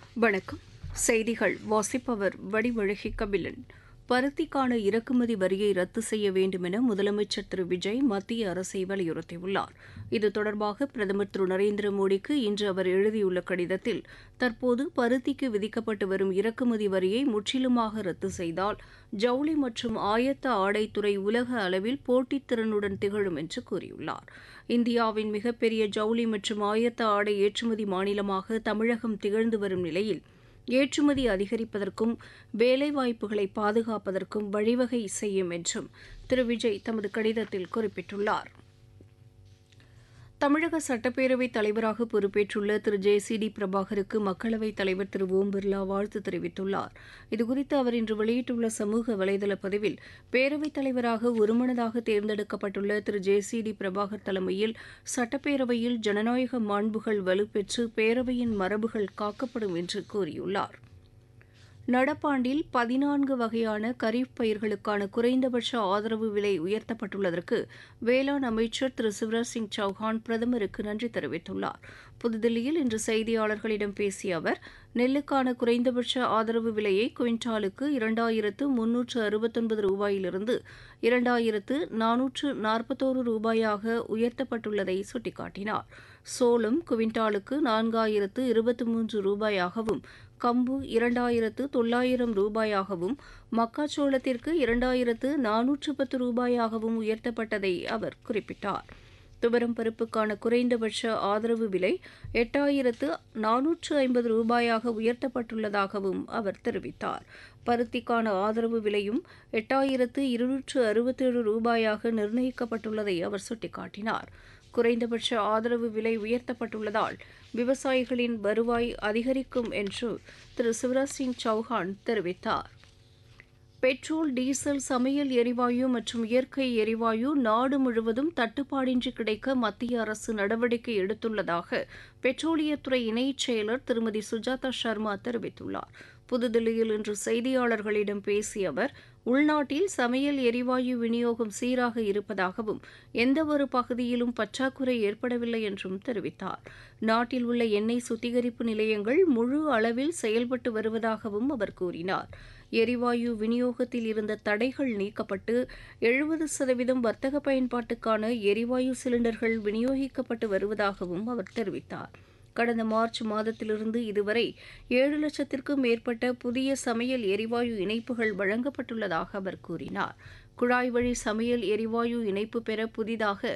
வணக்கம் செய்திகள் வாசிப்பவர் வடிவழகி கபிலன் பருத்திக்கான இறக்குமதி வரியை ரத்து செய்ய வேண்டும் என முதலமைச்சர் திரு விஜய் மத்திய அரசை வலியுறுத்தியுள்ளார் இது தொடர்பாக பிரதமர் திரு நரேந்திர மோடிக்கு இன்று அவர் எழுதியுள்ள கடிதத்தில் தற்போது பருத்திக்கு விதிக்கப்பட்டு வரும் இறக்குமதி வரியை முற்றிலுமாக ரத்து செய்தால் ஜவுளி மற்றும் ஆயத்த ஆடைத்துறை உலக அளவில் போட்டித்திறனுடன் திகழும் என்று கூறியுள்ளார் இந்தியாவின் மிகப்பெரிய ஜவுளி மற்றும் ஆயத்த ஆடை ஏற்றுமதி மாநிலமாக தமிழகம் திகழ்ந்து வரும் நிலையில் ஏற்றுமதி அதிகரிப்பதற்கும் வேலைவாய்ப்புகளை பாதுகாப்பதற்கும் வழிவகை செய்யும் என்றும் திரு விஜய் தமது கடிதத்தில் குறிப்பிட்டுள்ளார் தமிழக சட்டப்பேரவைத் தலைவராக பொறுப்பேற்றுள்ள திரு ஜே சி டி பிரபாகருக்கு மக்களவைத் தலைவர் திரு ஓம் பிர்லா வாழ்த்து தெரிவித்துள்ளார் இதுகுறித்து அவர் இன்று வெளியிட்டுள்ள சமூக வலைதள பதிவில் பேரவைத் தலைவராக ஒருமனதாக தேர்ந்தெடுக்கப்பட்டுள்ள திரு ஜே சி டி பிரபாகர் தலைமையில் சட்டப்பேரவையில் ஜனநாயக மாண்புகள் வலுப்பெற்று பேரவையின் மரபுகள் காக்கப்படும் என்று கூறியுள்ளார் நடப்பாண்டில் பதினான்கு வகையான கரீப் பயிர்களுக்கான குறைந்தபட்ச ஆதரவு விலை உயர்த்தப்பட்டுள்ளதற்கு வேளாண் அமைச்சர் திரு சிவராஜ் சிங் சௌஹான் பிரதமருக்கு நன்றி தெரிவித்துள்ளார் புதுதில்லியில் இன்று செய்தியாளர்களிடம் பேசிய அவர் நெல்லுக்கான குறைந்தபட்ச ஆதரவு விலையை குவிண்டாலுக்கு இரண்டாயிரத்து முன்னூற்று அறுபத்தொன்பது ரூபாயிலிருந்து இரண்டாயிரத்து நானூற்று நாற்பத்தோரு ரூபாயாக உயர்த்தப்பட்டுள்ளதை சுட்டிக்காட்டினார் சோளம் குவிண்டாலுக்கு நான்காயிரத்து இருபத்தி மூன்று ரூபாயாகவும் கம்பு இரண்டாயிரத்து தொள்ளாயிரம் ரூபாயாகவும் மக்காச்சோளத்திற்கு இரண்டாயிரத்து நானூற்று பத்து ரூபாயாகவும் உயர்த்தப்பட்டதை அவர் குறிப்பிட்டார் துவரம் பருப்புக்கான குறைந்தபட்ச ஆதரவு விலை எட்டாயிரத்து நானூற்று ஐம்பது ரூபாயாக உயர்த்தப்பட்டுள்ளதாகவும் அவர் தெரிவித்தார் பருத்திக்கான ஆதரவு விலையும் எட்டாயிரத்து இருநூற்று அறுபத்தேழு ரூபாயாக நிர்ணயிக்கப்பட்டுள்ளதை அவர் சுட்டிக்காட்டினார் குறைந்தபட்ச ஆதரவு விலை உயர்த்தப்பட்டுள்ளதால் விவசாயிகளின் வருவாய் அதிகரிக்கும் என்று திரு சிவராஜ் சிங் சௌஹான் தெரிவித்தார் பெட்ரோல் டீசல் சமையல் எரிவாயு மற்றும் இயற்கை எரிவாயு நாடு முழுவதும் தட்டுப்பாடின்றி கிடைக்க மத்திய அரசு நடவடிக்கை எடுத்துள்ளதாக பெட்ரோலியத்துறை இணைச் செயலர் திருமதி சுஜாதா சர்மா தெரிவித்துள்ளார் புதுதில்லியில் இன்று செய்தியாளர்களிடம் பேசிய அவர் உள்நாட்டில் சமையல் எரிவாயு விநியோகம் சீராக இருப்பதாகவும் எந்தவொரு பகுதியிலும் பற்றாக்குறை ஏற்படவில்லை என்றும் தெரிவித்தார் நாட்டில் உள்ள எண்ணெய் சுத்திகரிப்பு நிலையங்கள் முழு அளவில் செயல்பட்டு வருவதாகவும் அவர் கூறினார் எரிவாயு விநியோகத்தில் இருந்த தடைகள் நீக்கப்பட்டு எழுபது சதவீதம் வர்த்தக பயன்பாட்டுக்கான எரிவாயு சிலிண்டர்கள் விநியோகிக்கப்பட்டு வருவதாகவும் அவர் தெரிவித்தார் கடந்த மார்ச் மாதத்திலிருந்து இதுவரை ஏழு லட்சத்திற்கும் மேற்பட்ட புதிய சமையல் எரிவாயு இணைப்புகள் வழங்கப்பட்டுள்ளதாக அவர் கூறினார் குழாய் வழி சமையல் எரிவாயு இணைப்பு பெற புதிதாக